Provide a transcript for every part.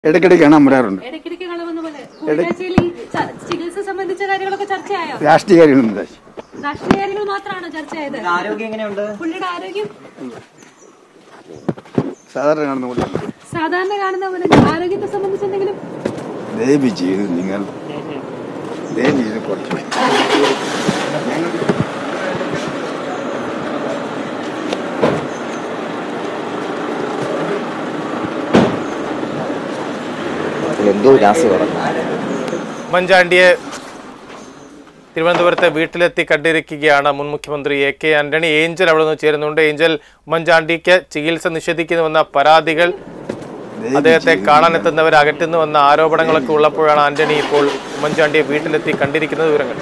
ഇടയ്ക്കിടയ്ക്ക് കാണാൻ വരാറുണ്ട് ഇടയ്ക്കിടയ്ക്ക് കളവെന്ന പോലെ കൂടിക്കാഴ്ചയിൽ ഈ ച- ചികിത്സ സംബന്ധിച്ച കാര്യങ്ങളൊക്കെ ചർച്ചയായോ രാഷ്ട്രീയ കാര്യങ്ങളൊന്നും രാഷ്ട്രീയ കാര്യങ്ങൾ മാത്രമാണോ ചർച്ചയായത് ആരോഗ്യം എങ്ങനെയുണ്ട് പുള്ളിയുടെ ആരോഗ്യം സാധാരണ കാണുന്ന പോലെ സാധാരണ കാണുന്ന പോലെ ആരോഗ്യത്തെ സംബന്ധിച്ച് എന്തെങ്കിലും ദയവ് ചെയ്ത് നിങ്ങൾ ദയവ് ചെയ്ത് കുറച്ച് എന്തോ രാസി പറഞ്ഞു ഉമ്മൻചാണ്ടിയെ തിരുവനന്തപുരത്തെ വീട്ടിലെത്തി കണ്ടിരിക്കുകയാണ് മുൻ മുഖ്യമന്ത്രി എ കെ ആന്റണി ഏഞ്ചൽ അവിടെ നിന്ന് ചേരുന്നുണ്ട് ഏഞ്ചൽ ഉമ്മൻചാണ്ടിക്ക് ചികിത്സ നിഷേധിക്കുന്നുവെന്ന പരാതികൾ അദ്ദേഹത്തെ കാണാനെത്തുന്നവർ അകറ്റുന്നുവെന്ന ആരോപണങ്ങളൊക്കെ ഉള്ളപ്പോഴാണ് ആന്റണി ഇപ്പോൾ ഉമ്മൻചാണ്ടിയെ വീട്ടിലെത്തി കണ്ടിരിക്കുന്ന വിവരങ്ങൾ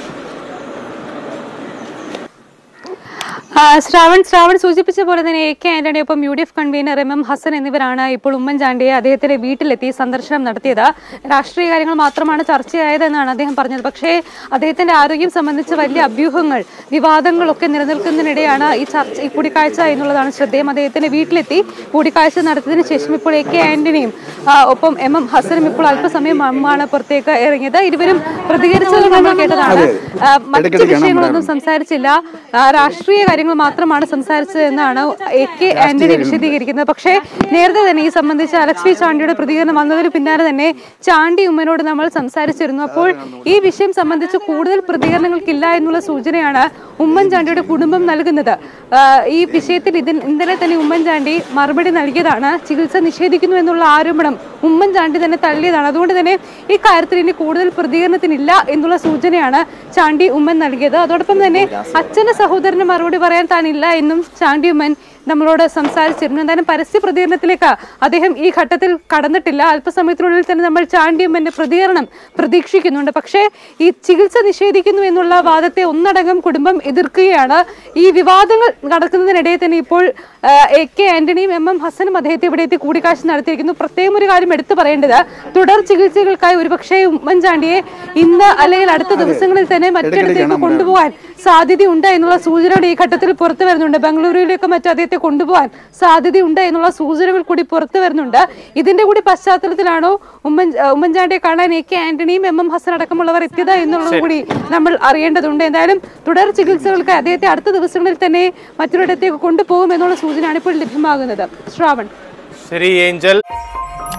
ആ, ശ്രാവൺ ശ്രാവൺ സൂചിപ്പിച്ച പോലെ തന്നെ എ കെ ആന്റണിയൊപ്പം U D F convenor M M Hasan എന്നിവരാണ് ഇപ്പോൾ ഉമ്മൻചാണ്ടിയെ അദ്ദേഹത്തിന്റെ വീട്ടിലെത്തി സന്ദർശനം നടത്തിയത് രാഷ്ട്രീയ കാര്യങ്ങൾ മാത്രമാണ് ചർച്ചയായതെന്നാണ് അദ്ദേഹം പറഞ്ഞത് പക്ഷേ അദ്ദേഹത്തിന്റെ ആരോഗ്യം സംബന്ധിച്ച് വലിയ അഭ്യൂഹങ്ങൾ വിവാദങ്ങളൊക്കെ നിലനിൽക്കുന്നതിനിടെയാണ് ഈ ചർച്ച ഈ കൂടിക്കാഴ്ച എന്നുള്ളതാണ് ശ്രദ്ധേയം അദ്ദേഹത്തിന്റെ വീട്ടിലെത്തി കൂടിക്കാഴ്ച നടത്തിയതിനു ശേഷം ഇപ്പോൾ എ കെ ആന്റണിയും ആ, ഒപ്പം എം എം ഹസനും ഇപ്പോൾ അല്പസമയം മുമ്പാണ് പുറത്തേക്ക് ഇറങ്ങിയത് ഇരുവരും പ്രതികരിച്ചത് നമ്മൾ കേട്ടതാണ് ആ, മറ്റ് ഇടയ്ക്കിടയ്ക്ക് കാണാൻ വിഷയങ്ങളൊന്നും സംസാരിച്ചില്ല ആ, രാഷ്ട്രീയ കാര്യങ്ങൾ മാത്രമാണ് സംസാരിച്ചത് എന്നാണ് എ കെ ആന്റണി വിശദീകരിക്കുന്നത് പക്ഷേ നേരത്തെ തന്നെ ഈ സംബന്ധിച്ച് അലക്സ് വി ചാണ്ടിയുടെ പ്രതികരണം വന്നതിന് പിന്നാലെ തന്നെ ചാണ്ടി ഉമ്മനോട് നമ്മൾ സംസാരിച്ചിരുന്നു അപ്പോൾ ഈ വിഷയം സംബന്ധിച്ച് കൂടുതൽ പ്രതികരണങ്ങൾക്കില്ല എന്നുള്ള സൂചനയാണ് ഉമ്മൻചാണ്ടിയുടെ കുടുംബം നൽകുന്നത് ആ, ഈ വിഷയത്തിൽ ഇതിൻ ഇന്നലെ തന്നെ ഉമ്മൻചാണ്ടി മറുപടി നൽകിയതാണ് ചികിത്സ നിഷേധിക്കുന്നു എന്നുള്ള ആരോപണം ഉമ്മൻചാണ്ടി തന്നെ തള്ളിയതാണ് അതുകൊണ്ട് തന്നെ ഈ കാര്യത്തിൽ ഇനി കൂടുതൽ പ്രതികരണത്തിനില്ല എന്നുള്ള സൂചനയാണ് ചാണ്ടി ഉമ്മൻ നൽകിയത് അതോടൊപ്പം തന്നെ അച്ഛന്റെ സഹോദരന് മറുപടി പറയാൻ താനില്ല എന്നും ചാണ്ടി ഉമ്മൻ നമ്മളോട് സംസാരിച്ചിരുന്നു എന്തായാലും പരസ്യ പ്രതികരണത്തിലേക്ക് അദ്ദേഹം ഈ ഘട്ടത്തിൽ കടന്നിട്ടില്ല അല്പസമയത്തിനുള്ളിൽ തന്നെ നമ്മൾ ചാണ്ടി ഉമ്മന്റെ പ്രതികരണം പ്രതീക്ഷിക്കുന്നുണ്ട് പക്ഷേ ഈ ചികിത്സ നിഷേധിക്കുന്നു എന്നുള്ള വാദത്തെ ഒന്നടങ്കം കുടുംബം എതിർക്കുകയാണ് ഈ വിവാദങ്ങൾ നടക്കുന്നതിനിടെ തന്നെ ഇപ്പോൾ ആ, എ കെ ആന്റണിയും എം എം ഹസനും അദ്ദേഹത്തെ ഇവിടെ എത്തി കൂടിക്കാഴ്ച നടത്തിയിരിക്കുന്നു പ്രത്യേകം ഒരു കാര്യം എടുത്തു പറയേണ്ടത് തുടർ ചികിത്സകൾക്കായി ഒരുപക്ഷെ ഉമ്മൻചാണ്ടിയെ ഇന്ന് അല്ലെങ്കിൽ അടുത്ത ദിവസങ്ങളിൽ തന്നെ മറ്റിടത്തേക്ക് കൊണ്ടുപോകാൻ സാധ്യതയുണ്ട് എന്നുള്ള സൂചനകൾ ഈ ഘട്ടത്തിൽ പുറത്തു വരുന്നുണ്ട് ബംഗളൂരുവിലേക്ക് മറ്റും അദ്ദേഹത്തെ കൊണ്ടുപോകാൻ സാധ്യതയുണ്ട് എന്നുള്ള സൂചനകൾ കൂടി പുറത്തു വരുന്നുണ്ട് ഇതിന്റെ കൂടി പശ്ചാത്തലത്തിലാണോ ഉമ്മൻ ഉമ്മൻചാണ്ടിയെ കാണാൻ എ കെ ആന്റണിയും എം എം ഹസൻ അടക്കമുള്ളവർ എത്തിയത് എന്നുള്ളത് കൂടി നമ്മൾ അറിയേണ്ടതുണ്ട് എന്തായാലും തുടർ ചികിത്സകൾക്ക് അദ്ദേഹത്തെ അടുത്ത ദിവസങ്ങളിൽ തന്നെ മറ്റൊരിടത്തേക്ക് കൊണ്ടുപോകും എന്നുള്ള സൂചനയാണ് ഇപ്പോൾ ലഭ്യമാകുന്നത് ശ്രാവൺ ശരി ഏഞ്ചൽ